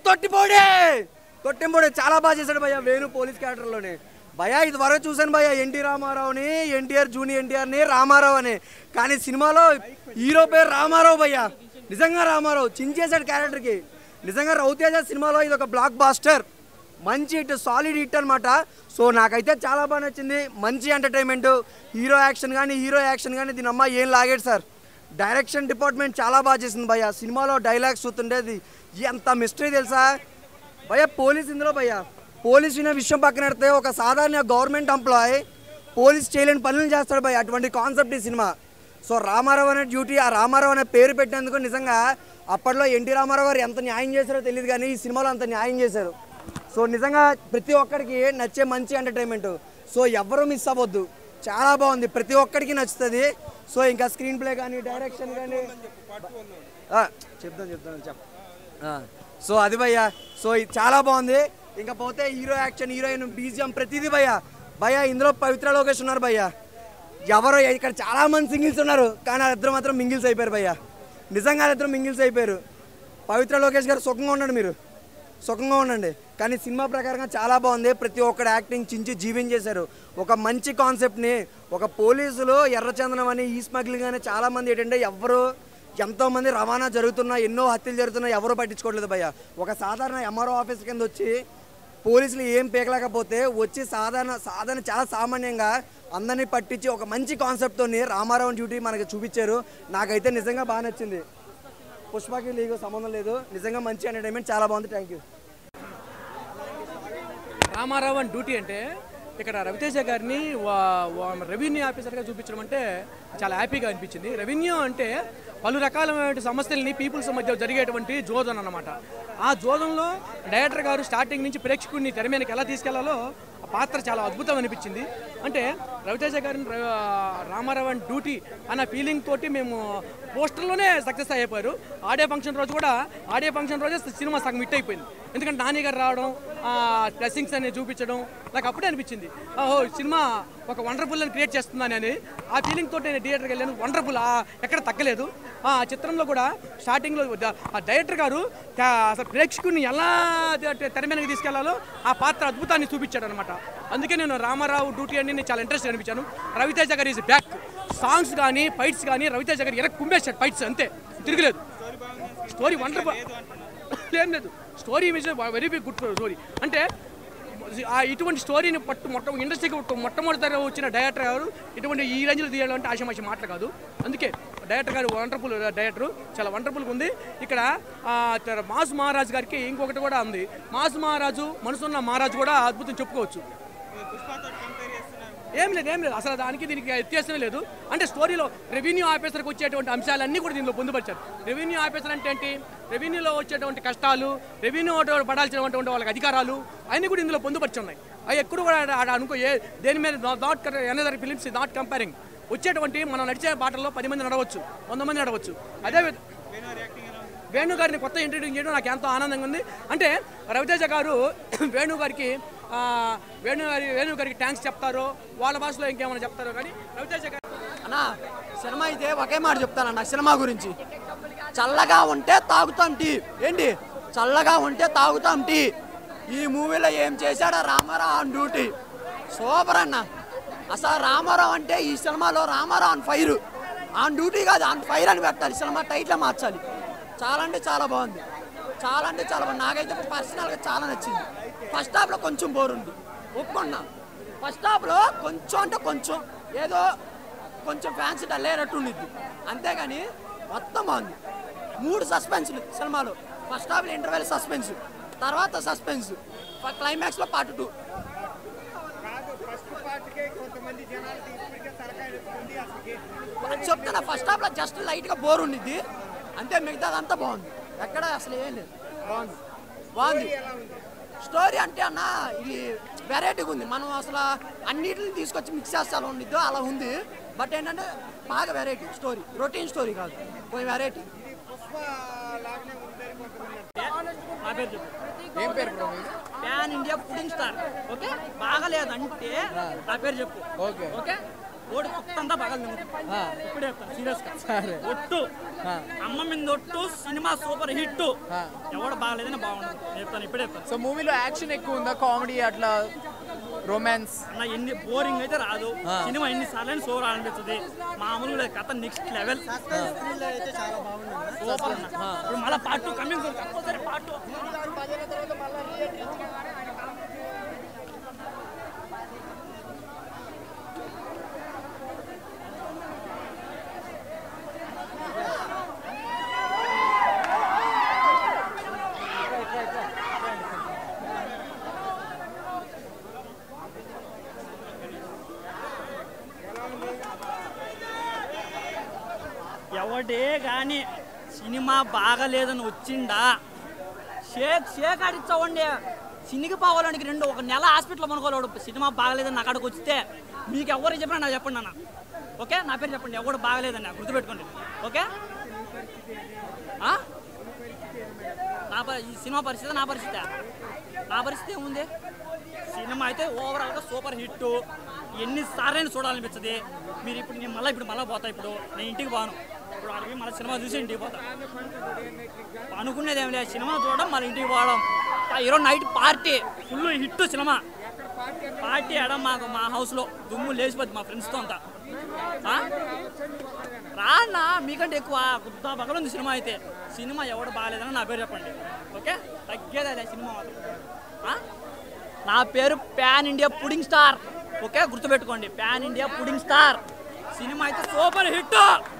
తొట్టిపోడే తొట్టింపోడే చాలా బాగా చేశాడు భయ్య వేణు పోలీస్ క్యారెక్టర్లోనే భయ ఇది వరకు చూశాను భయ్య ఎన్టీ రామారావుని ఎన్టీఆర్ జూనియర్ ఎన్టీఆర్ని రామారావు అని కానీ సినిమాలో హీరో పేరు రామారావు భయ్య నిజంగా రామారావు చించేశాడు క్యారెక్టర్కి నిజంగా రౌతేజ సినిమాలో ఇది ఒక బ్లాక్ బాస్టర్ మంచి హిట్ సాలిడ్ హిట్ అనమాట సో నాకైతే చాలా బాగా నచ్చింది మంచి ఎంటర్టైన్మెంట్ హీరో యాక్షన్ కానీ హీరో యాక్షన్ కానీ దీని అమ్మ ఏం లాగేడు సార్ డైరెక్షన్ డిపార్ట్మెంట్ చాలా బాగా చేసింది భయ్య సినిమాలో డైలాగ్స్ చూస్తుండేది ఎంత మిస్టరీ తెలుసా భయ్య పోలీస్ ఇందులో భయ్య పోలీస్ వినే విషయం పక్కన పెడితే ఒక సాధారణ గవర్నమెంట్ ఎంప్లాయ్ పోలీస్ చేయలేని పనులు చేస్తాడు భయ్య అటువంటి కాన్సెప్ట్ ఈ సినిమా సో రామారావు అనే డ్యూటీ ఆ రామారావు అనే పేరు పెట్టేందుకు నిజంగా అప్పట్లో ఎన్టీ రామారావు గారు ఎంత న్యాయం చేశారో తెలియదు కానీ ఈ సినిమాలో అంత న్యాయం చేశారు సో నిజంగా ప్రతి ఒక్కరికి నచ్చే మంచి ఎంటర్టైన్మెంట్ సో ఎవరు మిస్ అవ్వద్దు చాలా బాగుంది ప్రతి ఒక్కరికి నచ్చుతుంది సో ఇంకా స్క్రీన్ ప్లే కానీ డైరెక్షన్ కానీ ఆ, చెప్తాను చెప్తాను చెప్ ఆ, సో అది భయ్య సో ఇది చాలా బాగుంది ఇంకా పోతే హీరో యాక్షన్ హీరోయిన్ బీజిఎం ప్రతిదీ భయ్య భయ్య ఇందులో పవిత్ర లోకేష్ ఉన్నారు భయ్య ఎవరో ఇక్కడ చాలా మంది సింగిల్స్ ఉన్నారు కానీ వాళ్ళిద్దరు మాత్రం మింగిల్స్ అయిపోయారు భయ్య నిజంగా వాళ్ళిద్దరు మింగిల్స్ అయిపోయారు పవిత్ర లోకేష్ గారు సుఖంగా ఉండండి మీరు సుఖంగా ఉండండి కానీ సినిమా ప్రకారంగా చాలా బాగుంది ప్రతి ఒక్కడు యాక్టింగ్ చించి జీవించేశారు ఒక మంచి కాన్సెప్ట్ని ఒక పోలీసులు ఎర్రచందనం అని ఈ స్మగ్లింగ్ అని చాలా మంది ఏంటంటే ఎవరు ఎంతో మంది రవాణా జరుగుతున్నా ఎన్నో హత్యలు జరుగుతున్నా ఎవరు పట్టించుకోవట్లేదు భయ్య ఒక సాధారణ ఎంఆర్ఓ ఆఫీస్ కింద వచ్చి పోలీసులు ఏం పీకలేకపోతే వచ్చి సాధారణ సాధారణ చాలా సామాన్యంగా అందరినీ పట్టించి ఒక మంచి కాన్సెప్ట్తో రామారావు డ్యూటీ మనకి చూపించారు నాకైతే నిజంగా బాగా నచ్చింది పుష్పకి లీగు సంబంధం లేదు నిజంగా మంచి ఎంటర్టైన్మెంట్ చాలా బాగుంది థ్యాంక్ యూ రామారావు అని డ్యూటీ అంటే ఇక్కడ రవితేజ గారిని వా- వా- రెవెన్యూ ఆఫీసర్గా చూపించడం అంటే చాలా హ్యాపీగా అనిపించింది రెవెన్యూ అంటే పలు రకాలైన సమస్యల్ని పీపుల్స్ మధ్య జరిగేటువంటి జోదం అన్నమాట ఆ జోదంలో డైరెక్టర్ గారు స్టార్టింగ్ నుంచి ప్రేక్షకుడిని తెర మీదకి ఎలా తీసుకెళ్లాలో ఆ పాత్ర చాలా అద్భుతం అనిపించింది అంటే రవితేజ గారిని ర- రామారావు అండ్ డ్యూటీ అన్న ఫీలింగ్ తోటి మేము పోస్టర్లోనే సక్సెస్ అయిపోయారు ఆడియో ఫంక్షన్ రోజు కూడా ఆడియో ఫంక్షన్ రోజే సినిమా సగం హిట్ అయిపోయింది ఎందుకంటే నాని గారు రావడం డ్రెస్సింగ్స్ అనేది చూపించడం నాకు అప్పుడే అనిపించింది ఓహో సినిమా ఒక వండర్ఫుల్ అని క్రియేట్ చేస్తుందని అని ఆ ఫీలింగ్ తోటి నేను థియేటర్కి వెళ్ళాను వండర్ఫుల్ ఎక్కడ తగ్గలేదు ఆ చిత్రంలో కూడా స్టార్టింగ్లో ద- ఆ డైరెక్టర్ గారు త- అసలు ప్రేక్షకుని ఎలా త- తెర మీదకి తీసుకెళ్లాలో ఆ పాత్ర అద్భుతాన్ని చూపించాడు అనమాట అందుకే నేను రామారావు డ్యూటీ అని నేను చాలా ఇంట్రెస్ట్ అనిపించాను రవితేజ గారి ఈజ్ బ్యాక్ సాంగ్స్ కానీ ఫైట్స్ కానీ రవితేజ గారు ఎరక్ కుమ్మేశాడు ఫైట్స్ అంతే తిరగలేదు స్టోరీ వండర్ఫుల్ ఏం లేదు story was very big good story అంటే ఆ ఇటువంటి స్టోరీని పట్టు మొట్ట ఇండస్ట్రీకి మొట్టమొదటి వచ్చిన డైరెక్టర్ గారు ఇటువంటి ఈ రేంజ్లో తీయడం అంటే ఆశమాషి మాటలు కాదు అందుకే డైరెక్టర్ గారు వండర్ఫుల్ డైరెక్టర్ చాలా వండర్ఫుల్గా ఉంది ఇక్కడ ఆ, తర- మాస్ మహారాజ్ గారికి ఇంకొకటి కూడా ఉంది మాస్ మహారాజు మనసున్న మహారాజు కూడా అద్భుతం చెప్పుకోవచ్చు ఏం లేదు ఏం లేదు అసలు దానికి దీనికి వ్యత్యాసమే లేదు అంటే స్టోరీలో రెవెన్యూ ఆఫీసర్కి వచ్చేటువంటి అంశాలన్నీ కూడా దీనిలో పొందుపరిచారు రెవెన్యూ ఆఫీసర్ అంటే ఏంటి రెవెన్యూలో వచ్చేటువంటి కష్టాలు రెవెన్యూ పడాల్సినటువంటి వాళ్ళకి అధికారాలు అన్నీ కూడా ఇందులో పొందుపరిచి ఉన్నాయి అవి ఎక్కడ కూడా ఆడ- ఆడ అనుకో ఏ దేని మీద not another films not comparing వచ్చేటువంటి మనం నడిచే బాటల్లో పది మంది నడవచ్చు వంద మంది నడవచ్చు అదే విధ- వేణు గారిని కొత్త ఇంట్రడ్యూస్ చేయడం నాకు ఎంతో ఆనందంగా ఉంది అంటే రవితేజ గారు వేణు గారికి ఆ, వేణు గారి వేణు గారికి థ్యాంక్స్ చెప్తారో వాళ్ళ భాషలో ఇంకేమైనా చెప్తారో కానీ రవితేజ గారు అన్నా సినిమా అయితే ఒకే మాట చెప్తానన్న సినిమా గురించి చల్లగా ఉంటే తాగుతాం టీ ఏంటి చల్లగా ఉంటే తాగుతాం టీ ఈ మూవీలో ఏం చేశాడో రామారావు ఆన్ డ్యూటీ సూపర్ అన్న అసలు రామారావు అంటే ఈ సినిమాలో Ramarao on fire on duty కాదు ఆన్ ఫైర్ అని పెట్టాలి సినిమా టైట్లో మార్చాలి చాలా అంటే చాలా బాగుంది చాలా అంటే చాలా బాగుంది నాకైతే పర్సనల్గా చాలా నచ్చింది ఫస్ట్ హాఫ్లో కొంచెం బోర్ ఉంది ఒప్పుకున్నా ఫస్ట్ హాఫ్లో కొంచెం అంటే కొంచెం ఏదో కొంచెం ఫ్యాన్స్ డల్లేరట్టు ఉండిద్ది అంతేగాని మొత్తం బాగుంది మూడు సస్పెన్స్ సినిమాలో ఫస్ట్ హాఫ్ ఇంటర్వెల్ సస్పెన్స్ తర్వాత సస్పెన్స్ క్లైమాక్స్లో పార్ట్ టూ చెప్తున్నా ఫస్ట్ హాఫ్లో జస్ట్ లైట్గా బోర్ ఉండిద్ది అంతే మిగతాదంతా బాగుంది ఎక్కడ అసలు ఏం లేదు బాగుంది బాగుంది స్టోరీ అంటే అన్న ఇది వెరైటీగా ఉంది మనం అసలు అన్నిటిని తీసుకొచ్చి మిక్స్ చేస్తే అలా ఉండిద్దో అలా ఉంది బట్ ఏంటంటే బాగా వెరైటీ స్టోరీ రొటీన్ స్టోరీ కాదు కొంచెం వెరైటీ ఏం పేరు బ్రో మీది? Pan India pudding star okay బాగలేదు అంటే నా పేరు చెప్పు ఓకే ఓకే ఓడి కుత్తంతా పగలు ఇప్పుడే చెప్తాను సీరియస్ సరే ఒట్టు ఆ. అమ్మ మీద ఒట్టు సినిమా సూపర్ హిట్ ఆ. ఎవడు బాగలేదని బాగుండదు నేను చెప్తాను ఇప్పుడే చెప్తాను సో మూవీలో యాక్షన్ ఎక్కువ ఉందా కామెడీ అట్లా రొమాన్స్ అన్న ఎన్ని బోరింగ్ అయితే రాదు ఆ. సినిమా ఎన్ని సార్లు సో అనిపిస్తుంది మామూలుగా లేదు, కథ నెక్స్ట్ లెవెల్ సూపర్ అన్న ఇప్పుడు మళ్ళీ part two coming compulsory part two ఎవడే కానీ సినిమా బాగలేదని వచ్చిండా షేక్ షేక్ ఆడిచ్చావండి సినికి పోవాలనికి రెండు ఒక నెల హాస్పిటల్ పనుకోలేడు సినిమా బాగలేదని నాకు అక్కడికి వస్తే మీకు ఎవరు చెప్పినా నాకు చెప్పండి అన్న ఓకే నా పేరు చెప్పండి ఎవడు బాగలేదని నాకు గుర్తుపెట్టుకోండి ఓకే ఆ? నా పరి ఈ సినిమా పరిస్థితి నా పరిస్థితి నా పరిస్థితి ఏముంది సినిమా అయితే ఓవరాల్గా సూపర్ హిట్ ఎన్నిసార్లు చూడాలనిపించదు మీరు ఇప్పుడు నేను మళ్ళీ ఇప్పుడు మళ్ళీ పోతా ఇప్పుడు నేను ఇంటికి పోను ఇప్పుడు అడిగి మళ్ళీ సినిమా చూసి ఇంటికి పోతా అనుకునేది ఏం లేదు సినిమా చూడడం మళ్ళీ ఇంటికి పోవడం ఆ ఈరోజు నైట్ పార్టీ ఫుల్ హిట్ సినిమా పార్టీ ఆడడం మాకు మా హౌస్లో దుమ్ము లేచిపోద్ది మా ఫ్రెండ్స్తో అంతా ఆ? రానా మీకంటే ఎక్కువ గుద్ద పగలుంది సినిమా అయితే సినిమా ఎవడు బాగాలేదని నా పేరు చెప్పండి ఓకే తగ్గేది అదే సినిమా మాత్రం ఆ? నా పేరు pan India pudding star okay గుర్తుపెట్టుకోండి ప్యాన్ ఇండియా పుడింగ్ స్టార్ సినిమా అయితే సూపర్ హిట్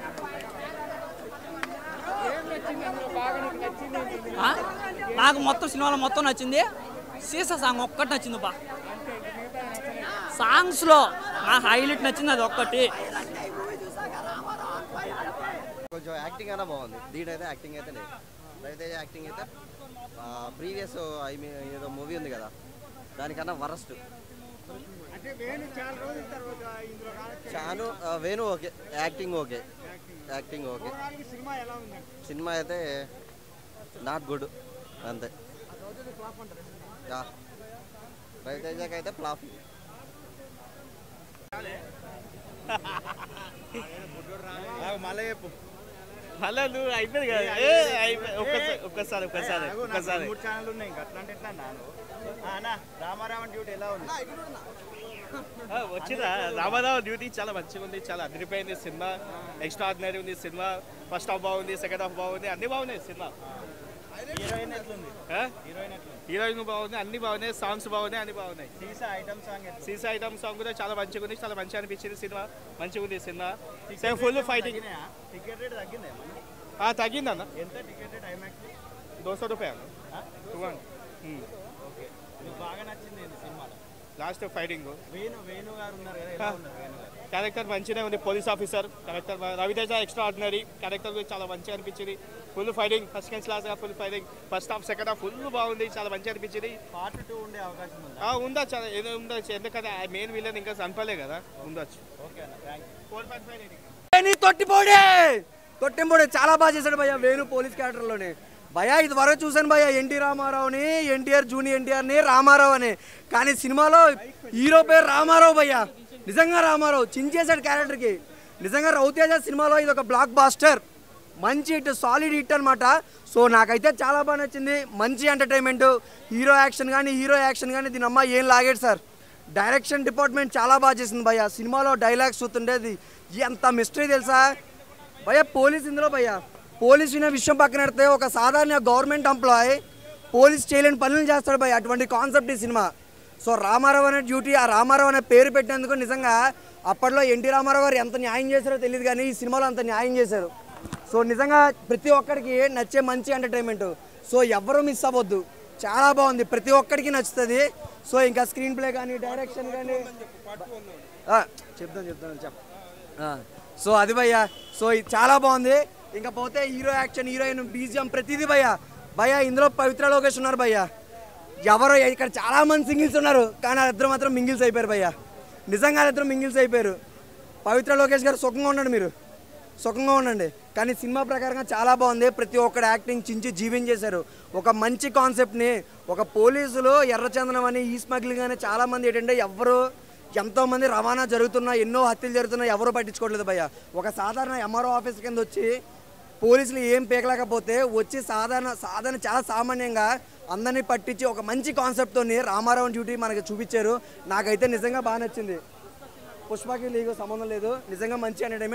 ఆ? నాకు మొత్తం సినిమాలో మొత్తం నచ్చింది సీసా సాంగ్ ఒక్కటి నచ్చింది బా సాంగ్స్లో నా హైలైట్ నచ్చింది అది ఒక్కటి కొంచెం యాక్టింగ్ అయినా బాగుంది దీని యాక్టింగ్ అయితే లేదు రవితేజ యాక్టింగ్ అయితే ప్రీవియస్ ఐ మీన్ ఏదో మూవీ ఉంది కదా దానికన్నా వరస్ట్ చాను ఆ, Venu okay acting okay acting okay సినిమా అయితే నాట్ గుడ్ అంతే యా. రవితేజకి అయితే ఫ్లాప్ మళ్ళా నువ్వు అయిపోయింది కదా ఏ, అయిపోయి- ఒక్కసారి ఒక్కసారి ఒక్కసారి ఒక్కసారి మూడు ఛానల్ ఉన్నాయి ఇంకా అట్లా అంటే ఎట్లా నాను అన్నా రామారావన్ డ్యూటీ ఎలా ఉంది ఆ, వచ్చిందా రామారావు డ్యూటీ చాలా మంచిగా ఉంది చాలా అదిరిపోయింది సినిమా ఎక్స్ట్రా ఆర్డినరీ ఉంది సినిమా ఫస్ట్ హాఫ్ బాగుంది సెకండ్ హాఫ్ బాగుంది అన్ని బాగున్నాయి సినిమా హీరోయిన్ ఎట్లుంది ఆ? హీరోయిన్ ఎట్లుంది హీరోయిన్ బాగుంది అన్ని బాగున్నాయి సాంగ్స్ బాగున్నాయి అన్ని బాగున్నాయి సీసా ఐటమ్ సాంగ్ ఎట్లా సీసా ఐటమ్ సాంగ్ కూడా చాలా మంచిగా ఉంది చాలా మంచిగా అనిపించింది సినిమా మంచిగా ఉంది సినిమా సేమ్ ఫుల్ ఫైటింగ్ తగ్గినాయా టికెట్ రేట్ తగ్గిందా ఏమన్నా? తగ్గిందన్న ఎంత టికెట్ రేట్ ఐమాక్స్ దోస రూపాయలు టూ ఓకే మీకు బాగా నచ్చింది ఏంది సినిమాలో లాస్ట్ ఫైటింగ్ వేణు వేణు గారు ఉన్నారు కదా ఎలా ఉన్నారు వేణు గారు క్యారెక్టర్ మంచిగా ఉంది police officer character Raviteja extraordinary character కూడా చాలా మంచిగా అనిపించింది full fighting first second class full fighting first half second half full బాగుంది చాలా మంచిగా అనిపించింది పార్ట్ టూ ఉండే అవకాశం ఉందా ఆ, ఉండొచ్చు చాలా ఏదో ఉండొచ్చు ఎందుకంటే మెయిన్ విలన్ ఇంకా చనిపోలే కదా ఉండొచ్చు ఓకే అన్న thank you four point five Veni తొట్టిపోడే తొట్టింపోడే చాలా బాగా చేశాడు భయ్య వేణు పోలీస్ క్యారెక్టర్లోనే భయ ఇది వరకు చూశాను భయ్య ఎన్టీ రామారావుని ఎన్టీఆర్ జూనియర్ ఎన్టీఆర్ని రామారావు అని కానీ సినిమాలో హీరో పేరు రామారావు భయ్య నిజంగా రామారావు చించేశాడు క్యారెక్టర్కి నిజంగా రౌతేజ సినిమాలో ఇది ఒక బ్లాక్ బాస్టర్ మంచి హిట్ సాలిడ్ హిట్ అనమాట సో నాకైతే చాలా బాగా నచ్చింది మంచి ఎంటర్టైన్మెంట్ హీరో యాక్షన్ కానీ హీరో యాక్షన్ కానీ దీని అమ్మ ఏం లాగేడు సార్ డైరెక్షన్ డిపార్ట్మెంట్ చాలా బాగా చేసింది భయ్య సినిమాలో డైలాగ్స్ చూస్తుండేది ఎంత మిస్టరీ తెలుసా భయ్య పోలీస్ ఇందులో భయ్య పోలీస్ వినే విషయం పక్కన పెడితే ఒక సాధారణ గవర్నమెంట్ ఎంప్లాయ్ పోలీస్ చేయలేని పనులు చేస్తాడు భయ్య అటువంటి కాన్సెప్ట్ ఈ సినిమా సో రామారావు అనే డ్యూటీ ఆ రామారావు అనే పేరు పెట్టినందుకు నిజంగా అప్పట్లో ఎన్టీ రామారావు గారు ఎంత న్యాయం చేశారో తెలియదు కానీ ఈ సినిమాలో అంత న్యాయం చేశారు సో నిజంగా ప్రతి ఒక్కరికి నచ్చే మంచి ఎంటర్టైన్మెంట్ సో ఎవరు మిస్ అవ్వద్దు చాలా బాగుంది ప్రతి ఒక్కరికి నచ్చుతుంది సో ఇంకా స్క్రీన్ ప్లే కానీ డైరెక్షన్ కానీ ఆ, చెప్తాను చెప్తాను చెప్ ఆ, సో అది భయ్యా సో ఇది చాలా బాగుంది ఇంకా పోతే హీరో యాక్షన్ హీరోయిన్ బీజియం ప్రతిదీ భయ్యా భయ్యా ఇందులో పవిత్ర లోకేష్ ఉన్నారు భయ్యా ఎవరో ఇక్కడ చాలా మంది సింగిల్స్ ఉన్నారు కానీ వాళ్ళిద్దరు మాత్రం మింగిల్స్ అయిపోయారు భయ్యా నిజంగా వాళ్ళిద్దరు మింగిల్స్ అయిపోయారు పవిత్ర లోకేష్ గారు సుఖంగా ఉండండి మీరు సుఖంగా ఉండండి కానీ సినిమా ప్రకారంగా చాలా బాగుంది ప్రతి ఒక్కరు యాక్టింగ్ చించి జీవించేశారు ఒక మంచి కాన్సెప్ట్ని ఒక పోలీసులు ఎర్రచందనం అని ఈ స్మగ్లింగ్ అని చాలామంది ఏంటంటే ఎవ్వరు ఎంతోమంది రవాణా జరుగుతున్నా ఎన్నో హత్యలు జరుగుతున్నా ఎవరు పట్టించుకోవట్లేదు భయ్య ఒక సాధారణ ఎంఆర్ఓ ఆఫీస్ కింద వచ్చి పోలీసులు ఏం పీకలేకపోతే వచ్చి సాధారణ సాధారణ చాలా సామాన్యంగా అందరినీ పట్టించి ఒక మంచి కాన్సెప్ట్తో రామారావు డ్యూటీ మనకి చూపించారు నాకైతే నిజంగా బాగా నచ్చింది పుష్పకి లీగు సంబంధం లేదు నిజంగా మంచి ఎంటర్టైన్మెంట్